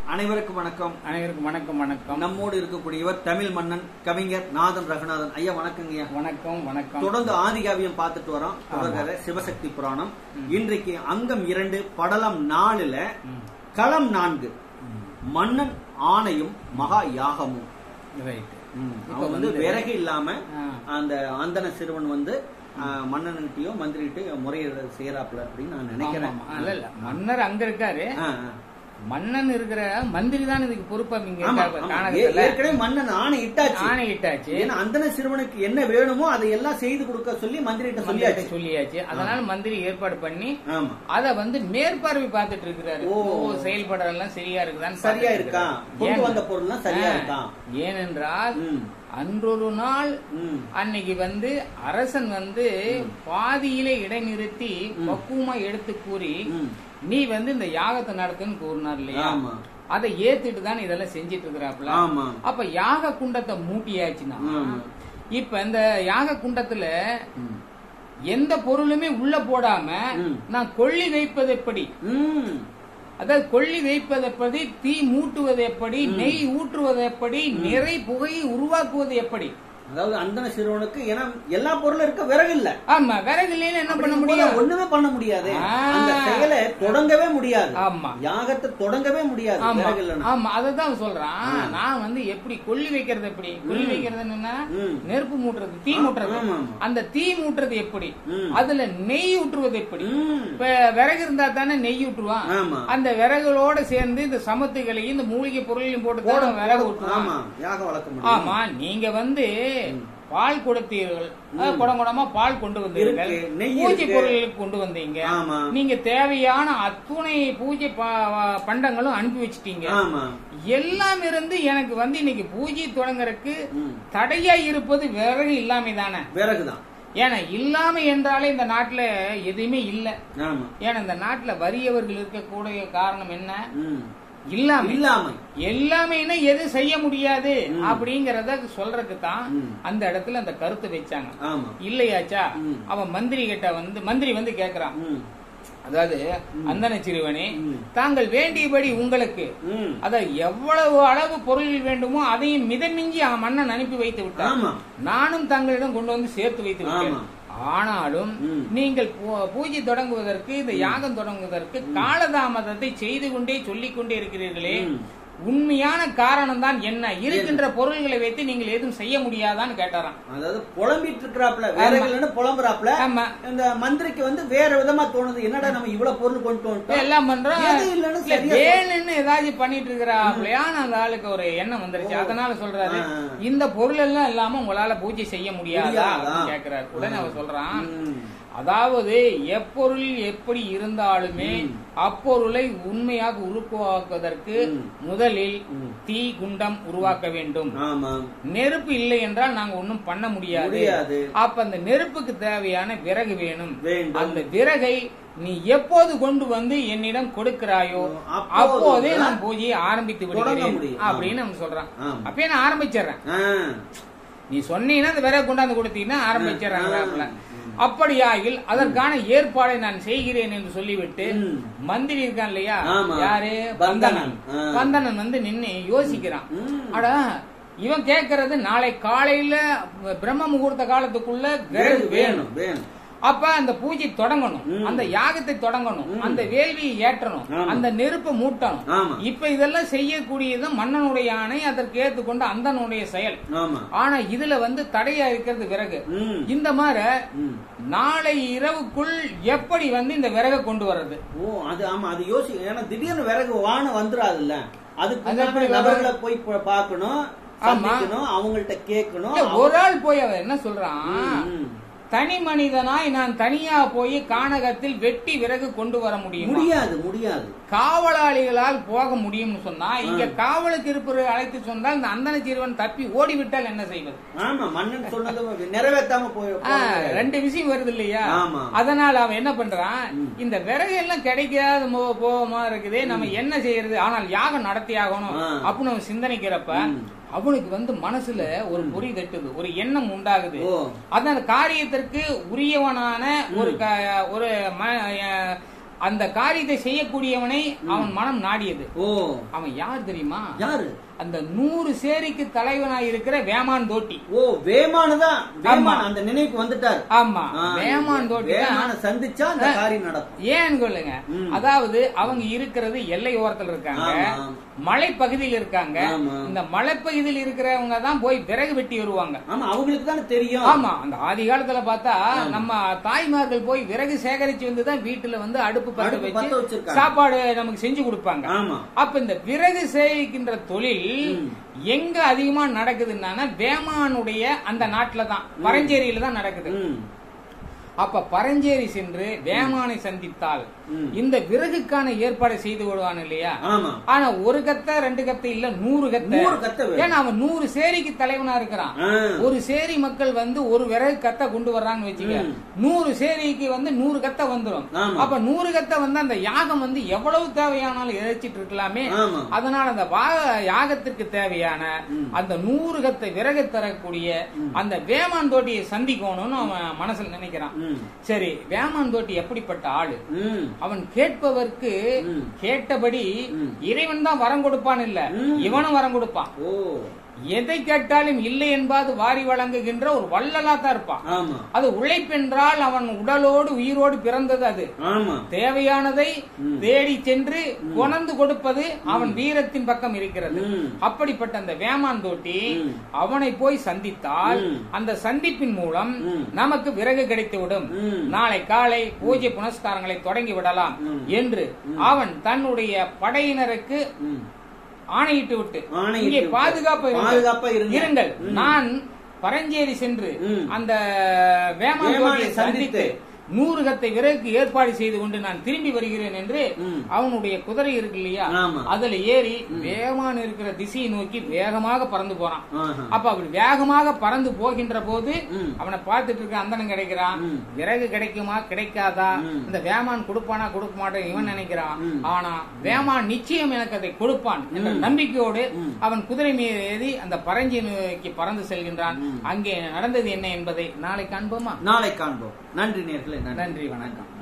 அனைவருக்கும் வணக்கம் அனைவருக்கும் வணக்கம் வணக்கம் நம்மோடு இருக்கக்கூடியவர் தமிழ் மன்னன் கவிஞர் நாதன் ரகுநாதன் ஐயா வணக்கங்கய்யா வணக்கம் வணக்கம் தொடர்ந்து ஆதிகாவியம் பார்த்துட்டு வரோம் தொடர்கதை சிவசக்தி புராணம் இன்றைக்கு அங்கம் இரண்டு படலம் நாலுல ம், களம் நான்கு மன்னன் ஆணையும் மகா யாகமும் ரைட் ம், இப்ப அவன் வந்து வந்து- விறகு இல்லாம ஆ, அந்த அந்தன சிறுவன் வந்து மன்னன்கிட்டயோ மந்திரிகிட்டயோ முறையிட செய்யறாப்ல அப்படின்னு நான் ஆமா, நினைக்கிறேன் ஆமா. இல்ல இல்ல மன்னர் அங்க இருக்காரு ஆ, ஆ. மன்னன் இருக்கிற மந்திரி தான் இதுக்கு பொறுப்பா இங்க ஆமா, இருக்காரு ஆமா. ஏ- காணகத்துல ஏற்கனவே மன்னன் ஆணை இட்டாச்சு ஆணையிட்டாச்சு ஏன்னா அந்தன சிறுவனுக்கு என்ன வேணுமோ அதை எல்லாம் செய்து கொடுக்க சொல்லி மந்திரிகிட்ட மந்திரிகிட்ட சொல்லியாச்சு சொல்லியாச்சு அதனால மந்திரி ஏற்பாடு பண்ணி ஆமா அத வந்து மேற்பார்வை பார்த்துட்டு இருக்கிறாரு ஓ. ஓ செயல்படுறதெல்லாம் சரியா இருக்குதான்னு சரியா பார்த்துட்டு இருக்கா இருக்கிறாரு. கொண்டு ஏன்? வந்த பொருள்லாம் சரியா ஆ, இருக்கா ஏனென்றால் ம், அன்றொரு நாள் ம், அன்னைக்கு வந்து அரசன் வந்து பாதியிலே இடைநிறுத்தி ம். பக்குவமா எடுத்து கூறி ம். நீ வந்து இந்த யாகத்தை நடத்துன்னு கூறினார் இல்லையா ஆமா அதை ஏத்துட்டு தான் இதெல்லாம் செஞ்சிட்டு இருக்கிறாப்ல ஆமா அப்ப யாக குண்டத்தை மூட்டியாச்சுன்னா ஆமா. இப்ப இந்த யாக குண்டத்துல ம். எந்த பொருளுமே உள்ள போடாம ம். நான் கொள்ளி வைப்பது எப்படி ம். அதாவது கொள்ளி வைப்பது எப்படி தீ மூட்டுவது எப்படி நெய் ஊற்றுவது எப்படி நிறை புகையை உருவாக்குவது எப்படி அதாவது அந்தன சிறுவனுக்கு ஏன்னா எல்லா பொருளும் இருக்க விறகு இல்ல ஆமா விறகு இல்லைன்னு என்ன பண்ண அப்படிங்கும்போது முடியும் ஒண்ணுமே பண்ண முடியாது ஆ. அந்த செயலை தொடங்கவே முடியாது ஆமா யாகத்தை தொடங்கவே முடியாது ஆமா விறகு இல்லைன்னா ஆமா அததான் சொல்றான் நான் வந்து எப்படி கொல்லி வைக்கிறது எப்படி கொல்லி வைக்கிறது என்னன்னா ம். நெருப்பு மூட்டுறது தீ மூட்டுறது ஆமா, ஆமா. அந்த தீ மூட்டுறது எப்படி ம். அதுல நெய் ஊற்றுவது எப்படி ம். இப்ப விறகு இருந்தா தானே நெய் ஊற்றுவான் ஆமா அந்த விறகுகளோட சேர்ந்து இந்த சமத்துகளையும் இந்த மூலிகை பொருளையும் போட்டு போட தான் விறகு ஊற்றுவான் ஆமா யாகம் வளர்க்க முடியும் ஆமா நீங்க வந்து பால் கொடுத்தீர்கள் அஹ், குடம் குடமா பால் கொண்டு வந்தீர்கள் இருக்கு, நெய் பூஜை இருக்கு. பொருள்களுக்கு கொண்டு வந்தீங்க ஆமா நீங்க தேவையான அத்துணை பூஜை ப- பண்டங்களும் அனுப்பி வச்சிட்டீங்க ஆமா எல்லாம் இருந்து எனக்கு வந்து இன்னைக்கு பூஜை தொடங்குறதுக்கு ம். தடையா இருப்பது விறகு இல்லாமை தானே விறகுதான் ஏன்னா இல்லாமை என்றாலே இந்த நாட்டுல எதுவுமே இல்ல ஆமா ஏன்னா இந்த நாட்டுல வறியவர்கள் இருக்கக்கூடிய காரணம் என்ன ம். இல்லாமை இல்லாமை எல்லாமேனா எது செய்ய முடியாது அப்படிங்கறத சொல்றதுக்கு தான் ம். அந்த இடத்துல அந்த கருத்தை வச்சாங்க ஆமா இல்லையாச்சா ம். அவன் மந்திரி கிட்ட வந்து மந்திரி வந்து கேக்குறான் ம். அதாவது அந்தன சிறுவனே ம். தாங்கள் வேண்டியபடி உங்களுக்கு ம். அத எவ்வளவு அளவு பொருள் வேண்டுமோ அதையும் மிதமிஞ்சி அவன் மன்னன் அனுப்பி வைத்து விட்டான் ஆமா நானும் தங்களிடம் கொண்டு வந்து சேர்த்து வைத்து விட்டேன் ஆமா. ஆனாலும் ம். நீங்கள் பூ- பூஜை தொடங்குவதற்கு இந்த யாகம் தொடங்குவதற்கு காலதாமதத்தை செய்து கொண்டே சொல்லிக் கொண்டே இருக்கிறீர்களே ம். உண்மையான காரணம் தான் என்ன இருக்கின்ற பொருள்களை வைத்து நீங்கள் எதுவும் செய்ய முடியாதான்னு கேட்டாராம் அதாவது புலம்பிட்டு இருக்கிறாப்ல விறகு இல்லைன்னு புலம்புறாப்ல ஆமா இந்த மந்திரிக்கு வந்து வேற விதமா தோணுது என்னடா நம்ம இவ்வளவு பொருள் கொண்டு வந்துட்டோம் எல்லாம் பண்றோம் எது இல்லைன்னு இல்ல, சரியா வேணும்னு ஏதாச்சும் பண்ணிட்டு இருக்கிறாப்லையான அந்த ஆளுக்கு ஒரு எண்ணம் வந்துருச்சு அதனால சொல்றாரு ஆ. இந்த பொருள் எல்லாம் இல்லாம உங்களால பூஜை செய்ய முடியாதா முடியாதா? அப்படின்னு கேக்குறாரு உடனே அவர் சொல்றான் ம். அதாவது எப்பொருள் எப்படி இருந்தாலுமே அப்பொருளை உண்மையாக உருவாக்குவதற்கு ம். முதலில் ம். தீ குண்டம் உருவாக்க வேண்டும் ஆமா நெருப்பு இல்லை என்றால் நாங்க ஒண்ணும் பண்ண முடியாது முடியாது அப்ப அந்த நெருப்புக்கு தேவையான விறகு வேணும் வேண்டும் அந்த விறகை நீ எப்போது கொண்டு வந்து என்னிடம் கொடுக்கிறாயோ அப்போது அப்போதே நான் பூஜையை ஆரம்பித்து தொடங்க விடுகிறேன் முடியும். அப்படின்னு அவன் சொல்றான் ஆமா. அப்பயே நான் ஆரம்பிச்சிடுறேன் ஆ. நீ சொன்னீங்கன்னா அந்த விறகு கொண்டாந்து கொடுத்தீங்கன்னா ஆரம்பிச்சிடறாங்களாப்ல ம். அப்படியாகில் அதற்கான ஏற்பாடை நான் செய்கிறேன் என்று சொல்லிவிட்டு ம். மந்திரி இருக்கான் இல்லையா ஆமா. யாரு பந்தனன். பந்தனன் ஆ. பந்தனன் வந்து நின்னு யோசிக்கிறான் ம். அடா இவன் கேக்குறது நாளை காலையில பிரம்ம முகூர்த்த காலத்துக்குள்ள விறகு வேணும் வேணும் வேணும் அப்ப அந்த பூஜை தொடங்கணும் ம். அந்த யாகத்தை தொடங்கணும் ம். அந்த வேள்வியை ஏற்றணும் ஆமா. அந்த நெருப்பை மூட்டணும் ஆமா இப்ப இதெல்லாம் செய்யக்கூடியது மன்னனுடைய ஆணை அதற்கு ஏற்றுக்கொண்டு அந்தனுடைய செயல் ஆமா ஆனா இதுல வந்து தடையா இருக்கிறது விறகு ம். இந்த மாதிரி ம். நாளை இரவுக்குள் எப்படி வந்து இந்த விறகை கொண்டு வர்றது ஓ அது ஆமா அது யோசி ஏன்னா திடீர்னு விறகு வான வந்துடாதுல்ல அதுக்கு அது எப்படி உண்டான நபர்களை போய் பா- பார்க்கணும் ஆமா. சந்திக்கணும் அவங்கள்ட்ட கேட்கணும் இல்ல, ஒரு ஆள் போய் அவன் என்ன சொல்றான் ம், ம். தனி மனிதனாய் நான் தனியா போய் கானகத்தில் வெட்டி விறகு கொண்டு வர முடியும் முடியாது முடியாது காவலாளிகளால் போக முடியும்னு சொன்னா இங்க காவலுக்கு இருப்பவர்கள் அழைத்து சொன்னால் இந்த அந்தன சிறுவன் தப்பி ஓடிவிட்டால் என்ன செய்வது ஆமா மன்னன் சொன்னது நிறைவேற்றாம போய் ஆ, ரெண்டு விஷயம் வருது இல்லையா ஆமா. அதனால அவன் என்ன பண்றான் இந்த விறகு எல்லாம் கிடைக்காத மோ- போகமா இருக்குதே நம்ம என்ன செய்யறது ஆனால் யாகம் நடத்தி ஆகணும் ஆ. அப்படின்னு அவன் சிந்தனைக்கிறப்ப அவனுக்கு வந்து மனசுல ஒரு பொறி தட்டுது ஒரு எண்ணம் உண்டாகுது ஓ அந்த காரியத்திற்கு உரியவனான ஒரு க- ஒரு ம- அஹ் அந்த காரியத்தை செய்யக்கூடியவனை அவன் மனம் நாடியது ஓ அவன் யார் தெரியுமா யாரு அந்த நூறு சேரிக்கு தலைவனாய் இருக்கிற வேமான் தோட்டி ஓ வேமானுதான் வேமான் ஆமா. அந்த நினைவுக்கு வந்துட்டாரு ஆமா ஆ, வேமான் தோட்டி தான் வேமான சந்திச்சா அந்த ஆ. காரியம் நடக்கும் ஏன்னு சொல்லுங்க ம். அதாவது அவங்க இருக்கிறது எல்லை ஓரத்துல இருக்காங்க ஆமா. மலைப்பகுதியில் இருக்காங்க ஆமா. இந்த மலைப்பகுதியில் இருக்கிறவங்க தான் போய் விறகு வெட்டி வருவாங்க ஆமா அவங்களுக்கு தானே தெரியும் ஆமா அந்த ஆதி காலத்துல பார்த்தா நம்ம தாய்மார்கள் போய் விறகு சேகரிச்சு வந்து தான் வீட்டுல வந்து அடுப்பு பத்த அடுப்பு பத்த வச்சு வச்சிருக்காங்க. சாப்பாடு நமக்கு செஞ்சு கொடுப்பாங்க ஆமா அப்ப இந்த விறகு சேகரிக்கின்ற தொழில் ம். எங்க அதிகமா நடக்குதுன்னா வேமானுடைய அந்த நாட்டுல தான் பரஞ்சேரியில தான் நடக்குது ம். அப்ப பரஞ்சேரி சென்று வேமானை சந்தித்தால் ம். இந்த விறகுக்கான ஏற்பாடு செய்து விடுவான் இல்லையா ஆமா ஆனா ஒரு கத்த ரெண்டு கத்த இல்ல நூறு கத்த நூறு கத்த வேணும். ஏன்னா அவன் நூறு சேரிக்கு தலைவனா இருக்கிறான் ஆ. ஒரு சேரி மக்கள் வந்து ஒரு விறகு கத்த கொண்டு வர்றாங்கன்னு வச்சுக்க ம். நூறு சேரிக்கு வந்து நூறு கத்த வந்துடும் ஆமா. அப்ப நூறு கத்த வந்து அந்த யாகம் வந்து எவ்வளவு தேவையானாலும் இழைச்சிட்டு இருக்கலாமே ஆமா. அதனால அந்த வா- யாகத்திற்கு தேவையான ம். அந்த நூறு கத்தை விறகு தரக்கூடிய அந்த வேமான் தோட்டியை சந்திக்கணும்னு அவன் மனசுல நினைக்கிறான் ம். சரி வேமான் தோட்டி எப்படிப்பட்ட ஆளு ம். அவன் கேட்பவர்க்கு ம். கேட்டபடி ம். இறைவன் தான் வரம் கொடுப்பான் இல்ல ம். இவனும் வரம் கொடுப்பான் ஓ எதை கேட்டாலும் இல்லை என்பது வாரி வழங்குகின்ற ஒரு வள்ளலா தான் இருப்பான் ஆமா அது உழைப்பென்றால் அவன் உடலோடு உயிரோடு பிறந்தது அது ஆமா தேவையானதை ம். தேடி சென்று கொணர்ந்து கொடுப்பது அவன் வீரத்தின் பக்கம் இருக்கிறது ம். அப்படிப்பட்ட அந்த வேமான் தோட்டி ம். அவனை போய் சந்தித்தால் ம். அந்த சந்திப்பின் மூலம் ம். நமக்கு விறகு கிடைத்துவிடும் ம். நாளை காலை பூஜை புனஸ்காரங்களை தொடங்கி விடலாம் ம். என்று அவன் தன்னுடைய படையினருக்கு ம். ஆணையிட்டு விட்டு ஆணையிட்டு இங்கே விட்டு. பாதுகாப்பு இருங்கள். பாதுகாப்பா இருங்க. இருங்கள் ம். நான் பரஞ்சேரி சென்று ம். அந்த வேமான் வேமானை தோட்டியை சந்தித்து சந்தித்து நூறு கத்தை விறகுக்கு ஏற்பாடு செய்து கொண்டு நான் திரும்பி வருகிறேன் என்று ம். அவனுடைய குதிரை இருக்கு இல்லையா ஆமா. அதுல ஏறி வேமான் இருக்கிற திசையை நோக்கி வேகமாக பறந்து போறான் ஆஹா. அப்ப அப்படி வேகமாக பறந்து போகின்ற போது ம். அவனை பார்த்துட்டு இருக்க அந்தனம் கிடைக்கிறான் ம். விறகு கிடைக்குமா கிடைக்காதா ம். இந்த வேமான் கொடுப்பானா கொடுக்க மாட்டேன் இவன் நினைக்கிறான் ம். ஆனா வேமான் நிச்சயம் எனக்கு அதை கொடுப்பான் என்ற நம்பிக்கையோடு ம். அவன் குதிரை மீது ஏறி அந்த பரஞ்சி நோக்கி பறந்து செல்கின்றான் அங்கே நடந்தது என்ன என்பதை நாளை காண்போமா நாளை காண்போம் நன்றி நேர்களே நன்றி நன்றி வணக்கம்